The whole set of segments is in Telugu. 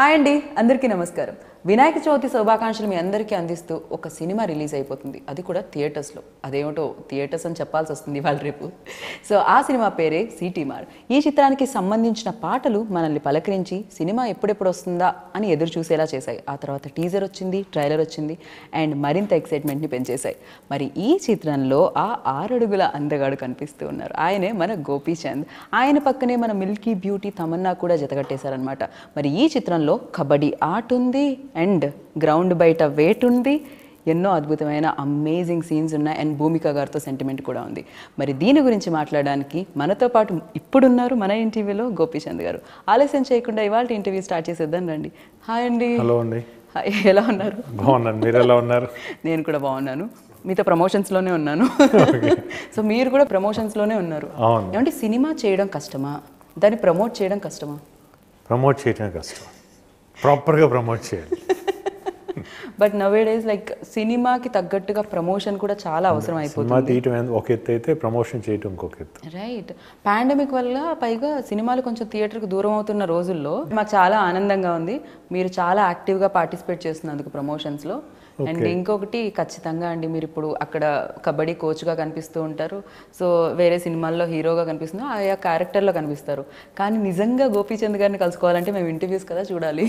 హాయ్ అండి అందరికీ నమస్కారం వినాయక చవితి శుభాకాంక్షలు మీ అందరికీ అందిస్తూ ఒక సినిమా రిలీజ్ అయిపోతుంది అది కూడా థియేటర్స్లో అదేమిటో థియేటర్స్ అని చెప్పాల్సి వస్తుంది వాళ్ళ రేపు సో ఆ సినిమా పేరే సిటీ మార్ ఈ చిత్రానికి సంబంధించిన పాటలు మనల్ని పలకరించి సినిమా ఎప్పుడెప్పుడు వస్తుందా అని ఎదురు చూసేలా చేశాయి ఆ తర్వాత టీజర్ వచ్చింది ట్రైలర్ వచ్చింది అండ్ మరింత ఎక్సైట్మెంట్ని పెంచేశాయి మరి ఈ చిత్రంలో ఆ ఆరడుగుల అందగాడు కనిపిస్తూ ఉన్నారు ఆయనే మన గోపీచంద్ ఆయన పక్కనే మన మిల్కీ బ్యూటీ తమన్నా కూడా జతకట్టేశారనమాట మరి ఈ చిత్రంలో కబడ్డీ ఆట ఉంది అండ్ గ్రౌండ్ బయట వేట్ ఉంది ఎన్నో అద్భుతమైన అమేజింగ్ సీన్స్ ఉన్నాయి అండ్ భూమిక గారితో సెంటిమెంట్ కూడా ఉంది మరి దీని గురించి మాట్లాడడానికి మనతో పాటు ఇప్పుడున్నారు మన ఇంటర్వ్యూలో గోపీచంద్ గారు ఆలస్యం చేయకుండా ఇవాళ ఇంటర్వ్యూ స్టార్ట్ చేసేద్దాం రండి హాయ్ అండి హలో అండి హాయ్ ఎలా ఉన్నారు బాగున్నాను మీరు ఎలా ఉన్నారు నేను కూడా బాగున్నాను మీతో ప్రమోషన్స్లోనే ఉన్నాను సో మీరు కూడా ప్రమోషన్స్లోనే ఉన్నారు అవును ఏమంటే సినిమా చేయడం కష్టమా దాన్ని ప్రమోట్ చేయడం కష్టమా ప్రమోట్ చేయటం కష్టం ప్రాపర్గా ప్రమోట్ చేయాలి బట్ నవే డేస్ లైక్ సినిమాకి తగ్గట్టుగా ప్రమోషన్ కూడా చాలా అవసరం అయిపోతుంది సినిమా తీయటం ఎంత- ఒక ఎత్తు అయితే ప్రమోషన్ చేయటం ఇంకొక ఎత్తు రైట్ పాండమిక్ వల్ల పైగా సినిమాలు కొంచెం థియేటర్కి దూరం అవుతున్న రోజుల్లో మాకు చాలా ఆనందంగా ఉంది మీరు చాలా యాక్టివ్గా పార్టిసిపేట్ చేస్తున్నందుకు ప్రమోషన్స్లో అండ్ ఇంకొకటి ఖచ్చితంగా అండి మీరు ఇప్పుడు అక్కడ కబడ్డీ కోచ్గా కనిపిస్తూ ఉంటారు సో వేరే సినిమాల్లో హీరోగా కనిపిస్తున్నారు ఆయా క్యారెక్టర్లో కనిపిస్తారు కానీ నిజంగా గోపీచంద్ గారిని కలుసుకోవాలంటే మేము ఇంటర్వ్యూస్ కదా చూడాలి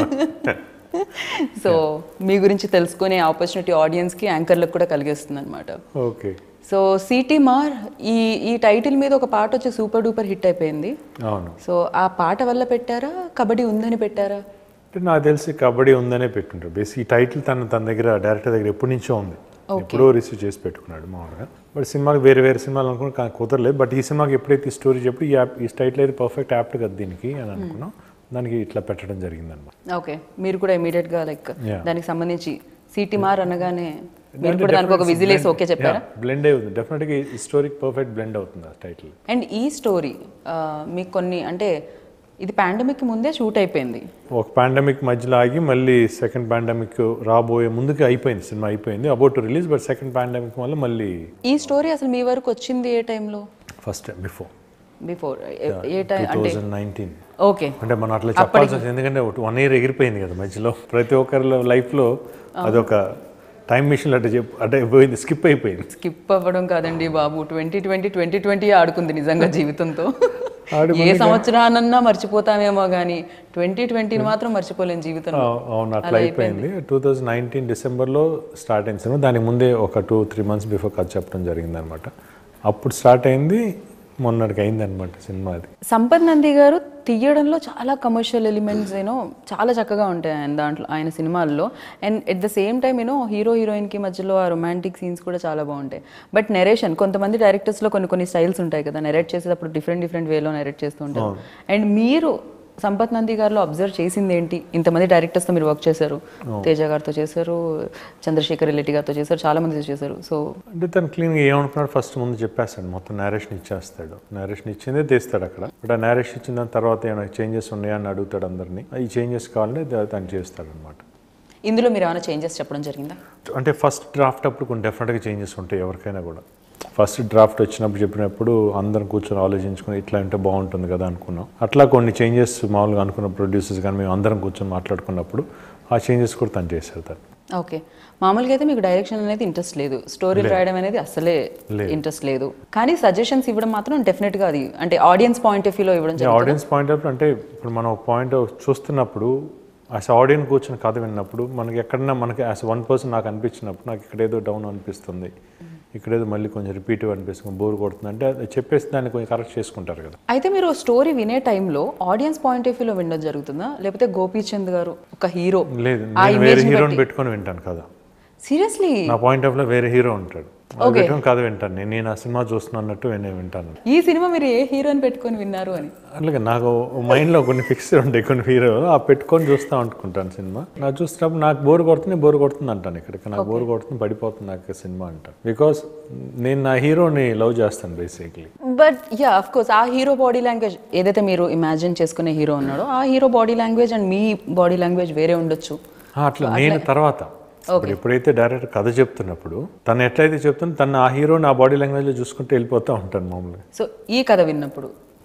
సో మీ గురించి తెలుసుకునే ఆపర్చునిటీ ఆడియన్స్కి యాంకర్లకు కూడా కలిగిస్తుంది అనమాట ఓకే సో సిటీ మార్ ఈ ఈ టైటిల్ మీద ఒక పాట వచ్చి సూపర్ డూపర్ హిట్ అయిపోయింది అవును సో ఆ పాట వల్ల పెట్టారా కబడ్డీ ఉందని పెట్టారా అంటే నాకు తెలిసి కబడ్డీ ఉందనే పెట్టుంటారు బేసిక్ ఈ టైటిల్ తన తన దగ్గర డైరెక్టర్ దగ్గర ఎప్పటి నుంచో ఉంది ఎప్పుడో రిసీవ్ చేసి పెట్టుకున్నాడు మామూలుగా బట్ సినిమాకి వేరే వేరే సినిమాలు అనుకుని కానీ కుదరలేదు బట్ ఈ సినిమాకి ఎప్పుడైతే ఈ స్టోరీ చెప్పి ఈ యాప్ ఈ టైటిల్ అయితే పర్ఫెక్ట్ యాప్ట్ కదా దీనికి అని అనుకున్నాం దానికి ఇట్లా పెట్టడం జరిగింది అనమాట ఓకే మీరు కూడా ఇమీడియట్ గా లైక్ Yeah. దానికి సంబంధించి సిటీ మార్ అనగానే మీరు కూడా దానికి ఒక విజిల్ వేసి ఓకే చెప్పారా బ్లెండ్ అవుతుంది డెఫినెట్గా ఈ స్టోరీకి పర్ఫెక్ట్ బ్లెండ్ అవుతుంది ఆ టైటిల్ అండ్ ఈ స్టోరీ మీకు కొన్ని అంటే ఇది పాండమిక్ ముందే షూట్ అయిపోయింది ఒక పాండమిక్ మధ్యలో ఆగి మళ్ళీ సెకండ్ పాండమిక్ రాబోయే ముందుకి అయిపోయింది సినిమా అయిపోయింది about to release but second pandemic వల్ల మళ్ళీ ఈ స్టోరీ అసలు మీ వరకు వచ్చింది ఏ టైంలో ఫస్ట్ టైం బిఫోర్ బిఫోర్ ఏ టైం టూ అంటే థౌజండ్ నైన్టీన్ ఓకే అంటే మనం అట్లా చెప్పాల్సి వచ్చింది ఎందుకంటే వన్ ఇయర్ ఎగిరిపోయింది కదా మధ్యలో ప్రతి ఒక్కరి లైఫ్లో అదొక టైం మిషన్ అట్లా చెప్పు అంటే పోయింది స్కిప్ అయిపోయింది స్కిప్ అవ్వడం కాదండి బాబు ట్వంటీ ట్వంటీ ట్వంటీ ట్వంటీ ఆడుకుంది నిజంగా జీవితంతో ఆడుకుంది ఏ సంవత్సరానన్నా మర్చిపోతామేమో కానీ ట్వంటీ ట్వంటీని మాత్రం మర్చిపోలేం జీవితంలో అవు- అవును అట్లా అయిపోయింది టూ థౌజండ్ నైన్టీన్ డిసెంబర్లో స్టార్ట్ అయింది సినిమా దానికి ముందే ఒక టూ త్రీ మంత్స్ బిఫోర్ కథ చెప్పడం జరిగింది అనమాట అప్పుడు స్టార్ట్ అయింది మొన్నటికి అయింది అనమాట సినిమా అది సంపత్ నంది గారు తీయడంలో చాలా కమర్షియల్ ఎలిమెంట్స్ ఏనో చాలా చక్కగా ఉంటాయి ఆయన దాంట్లో ఆయన సినిమాల్లో and at the same time you know hero హీరోయిన్కి మధ్యలో ఆ రొమాంటిక్ సీన్స్ కూడా చాలా బాగుంటాయి బట్ నెరేషన్ కొంతమంది డైరెక్టర్స్లో కొన్ని కొన్ని స్టైల్స్ ఉంటాయి కదా నెరేట్ చేసేటప్పుడు డిఫరెంట్ డిఫరెంట్ వేలో నెరేట్ చేస్తూ ఉంటారు అండ్ మీరు సంపత్ నంది గారిలో అబ్జర్వ్ చేసింది ఏంటి ఇంతమంది డైరెక్టర్స్తో మీరు వర్క్ చేశారు తేజ గారితో చేశారు చంద్రశేఖర్ రెడ్డి గారితో చేశారు చాలా మంది చేశారు సో అంటే తను క్లీన్గా ఏమనుకున్నాడు ఫస్ట్ ముందు చెప్పేస్తాడు మొత్తం నేరేషన్ ఇచ్చేస్తాడు నేరేషన్ ఇచ్చిందే తీస్తాడు అక్కడ బట్ ఆ నేరేషన్ ఇచ్చిన దాని తర్వాత ఏమైనా చేంజెస్ ఉన్నాయా అని అడుగుతాడు అందరినీ ఈ చేంజెస్ కావాలంటే దా- తను చేస్తాడు అనమాట ఇందులో మీరు ఏమైనా చేంజెస్ చెప్పడం జరిగిందా అంటే ఫస్ట్ డ్రాఫ్ట్ అప్పుడు కొన్ని డెఫినెట్గా చేంజెస్ ఉంటాయి ఎవరికైనా కూడా ఫస్ట్ డ్రాఫ్ట్ వచ్చినప్పుడు చెప్పినప్పుడు అందరం కూర్చొని ఆలోచించుకొని ఇట్లా అంటే బాగుంటుంది కదా అనుకున్నాం అట్లా కొన్ని చేంజెస్ మామూలుగా అనుకున్న ప్రొడ్యూసర్స్ కానీ మేము అందరం కూర్చొని మాట్లాడుకున్నప్పుడు ఆ చేంజెస్ కూడా తను చేశారు తను ఓకే మామూలుగా అయితే మీకు డైరెక్షన్ అనేది ఇంట్రెస్ట్ లేదు స్టోరీలు రాయడం అనేది అసలే ఇంట్రెస్ట్ లేదు కానీ సజెషన్స్ ఇవ్వడం మాత్రం డెఫినెట్గా అది అంటే ఆడియన్స్ పాయింట్ ఆఫ్ వ్యూలో ఇవ్వడం జరుగుతుంది ఆడియన్స్ పాయింట్ ఆఫ్ అంటే ఇప్పుడు మనం ఒక పాయింట్ చూస్తున్నప్పుడు యాజ్ ఆడియన్స్ కూర్చొని కథ విన్నప్పుడు మనకి ఎక్కడన్నా మనకి యాజ్ వన్ పర్సన్ నాకు అనిపించినప్పుడు నాకు ఇక్కడేదో డౌన్ అనిపిస్తుంది ఇక్కడేదో మళ్ళీ కొంచెం రిపీటివ్ అనిపిస్తుంది బోర్ కొడుతుంది అంటే అది చెప్పేసి దాన్ని కొంచెం కరెక్ట్ చేసుకుంటారు కదా అయితే మీరు స్టోరీ వినే టైంలో ఆడియన్స్ పాయింట్ ఆఫ్ వ్యూలో వినడం జరుగుతుందా లేకపోతే గోపీచంద్ గారు ఒక హీరో లేదు నేను వేరే హీరోని పెట్టుకొని వింటాను కదా సీరియస్లీ నా పాయింట్ ఆఫ్ లో వేరే హీరో ఉంటాడు అది పెట్టుకొని కథ వింటాను నేను నేను ఆ సినిమా చూస్తున్నా అన్నట్టు నేను వింటాను ఈ సినిమా మీరు ఏ హీరోని పెట్టుకొని విన్నారు అని అట్లాగే నాకు మైండ్లో కొన్ని ఫిక్స్డ్ ఉంటాయి కొన్ని హీరో ఆ పెట్టుకొని చూస్తూ అనుకుంటాను సినిమా నాకు చూస్తున్నప్పుడు నాకు బోర్ కొడుతుంది బోర్ కొడుతుంది అంటాను ఇక్కడికి నాకు బోర్ కొడుతుంది పడిపోతుంది నాకు సినిమా అంటాను బికాస్ నేను నా హీరోని లవ్ చేస్తాను basically but ya of course ఆ హీరో బాడీ లాంగ్వేజ్ ఏదైతే మీరు ఇమాజిన్ చేసుకునే హీరో ఉన్నాడో ఆ హీరో బాడీ లాంగ్వేజ్ అండ్ మీ బాడీ లాంగ్వేజ్ వేరే ఉండొచ్చు అట్లా నేను తర్వాత ఇప్పుడు ఎప్పుడైతే డైరెక్టర్ కథ చెప్తున్నప్పుడు తను ఎట్లయితే చెప్తుందో తను ఆ హీరోని ఆ బాడీ లాంగ్వేజ్లో చూసుకుంటూ వెళ్ళిపోతూ ఉంటాను మామూలుగా సో ఈ కథ విన్నప్పుడు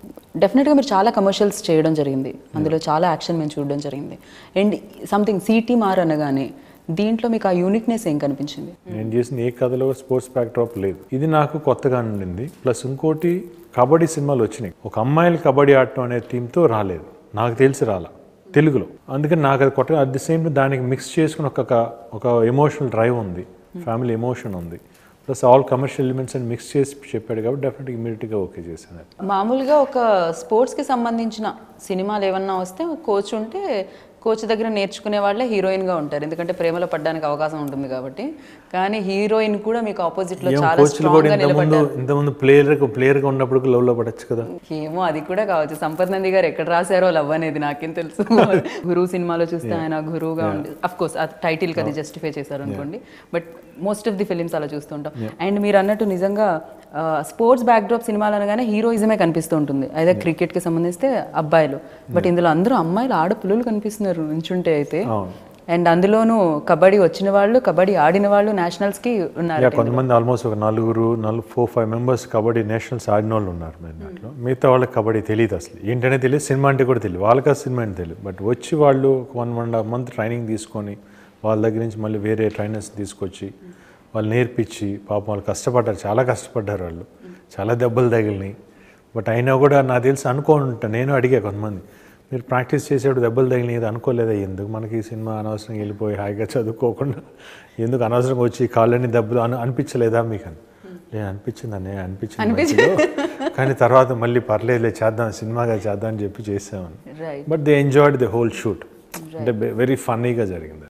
డెఫినెట్గా మీరు చాలా కమర్షియల్స్ చేయడం జరిగింది అందులో చాలా యాక్షన్ మేము చూడడం జరిగింది అండ్ సంథింగ్ సిటీ మార్ అనగానే దీంట్లో మీకు ఆ యూనిక్నెస్ ఏం కనిపించింది నేను చేసిన ఏ కథలో స్పోర్ట్స్ బ్యాక్డ్రాప్ లేదు ఇది నాకు కొత్తగా ఉండింది ప్లస్ ఇంకోటి కబడ్డీ సినిమాలు వచ్చినాయి ఒక అమ్మాయిలు కబడ్డీ ఆడటం అనే థీమ్తో రాలేదు నాకు తెలిసి రాలా తెలుగులో అందుకని నాకు అది కొత్తగా అట్ ది సేమ్ దానికి మిక్స్ చేసుకుని ఒక ఒక ఎమోషనల్ డ్రైవ్ ఉంది ఫ్యామిలీ ఎమోషన్ ఉంది ప్లస్ ఆల్ కమర్షియల్ ఎలిమెంట్స్ అని మిక్స్ చేసి చెప్పాడు కాబట్టి డెఫినెట్గా ఇమీడియట్గా ఓకే చేశాను మామూలుగా ఒక స్పోర్ట్స్కి సంబంధించిన సినిమాలు ఏమన్నా వస్తే కోచ్ ఉంటే కోచ్ దగ్గర నేర్చుకునే వాళ్ళే హీరోయిన్గా ఉంటారు ఎందుకంటే ప్రేమలో పడడానికి అవకాశం ఉంటుంది కాబట్టి కానీ హీరోయిన్ కూడా మీకు ఆపోజిట్లో ఏం చాలా కోచ్లు కూడా స్ట్రాంగ్గా ఇంతకుముందు నిలబడ్డారు ఇంతకుముందు ప్లేయర్ ప్లేయర్గా ఉన్నప్పుడు లవ్లో పడచ్చు కదా ఏమో అది కూడా కావచ్చు సంపత్ నంది గారు ఎక్కడ రాశారో లవ్ అనేది నాకేం తెలుసు గురు సినిమాలో చూస్తే ఆయన గురువుగా ఉండి అఫ్ కోర్స్ ఆ టైటిల్ కి అది జస్టిఫై చేశారు అనుకోండి but most of the films అలా చూస్తుంటాం అండ్ మీరు అన్నట్టు నిజంగా స్పోర్ట్స్ బ్యాక్డ్రాప్ సినిమాలు అనగానే హీరోయిజమే కనిపిస్తూ ఉంటుంది అయితే క్రికెట్ కి సంబంధిస్తే అబ్బాయిలు బట్ ఇందులో అందరూ అమ్మాయిలు ఆడపిల్లలు కనిపిస్తున్నారు నుంచుంటే అయితే అవును అండ్ అందులోనూ కబడ్డీ వచ్చిన వాళ్ళు కబడ్డీ ఆడిన వాళ్ళు నేషనల్స్ కి ఉన్నారు యా కొంతమంది ఆల్మోస్ట్ ఒక నలుగురు నలుగు four five members kabaddi nationals ఆడిన వాళ్ళు ఉన్నారు మరి దాంట్లో మిగతా వాళ్ళకి కబడ్డీ తెలియదు అసలు ఏంటనే తెలియదు సినిమా అంటే కూడా తెలియదు వాళ్ళకి ఆ సినిమా అంటే తెలియదు బట్ వచ్చి వాళ్ళు one one and half month training తీసుకొని వాళ్ళ దగ్గర నుంచి మళ్ళీ వేరే ట్రైనర్స్ తీసుకొచ్చి వాళ్ళు నేర్పించి పాపం వాళ్ళు కష్టపడ్డారు చాలా కష్టపడ్డారు వాళ్ళు చాలా దెబ్బలు తగిలినాయి బట్ అయినా కూడా నాకు తెలిసి అనుకోనుంటా నేను అడిగా కొంతమంది మీరు ప్రాక్టీస్ చేసేప్పుడు దెబ్బలు తగిలినది అనుకోలేదా ఎందుకు మనకి ఈ సినిమా అనవసరంగా వెళ్ళిపోయి హాయిగా చదువుకోకుండా ఎందుకు అనవసరంగా వచ్చి కాళ్ళని దెబ్బలు అని అనిపించలేదా మీకు అని నేను అనిపించింది అనే అనిపించింది మధ్యలో. కానీ తర్వాత మళ్ళీ పర్లేదులే చేద్దాం సినిమాగా చేద్దాం అని చెప్పి చేసామని right but they enjoyed the whole shoot అంటే వెరీ ఫన్నీగా జరిగింది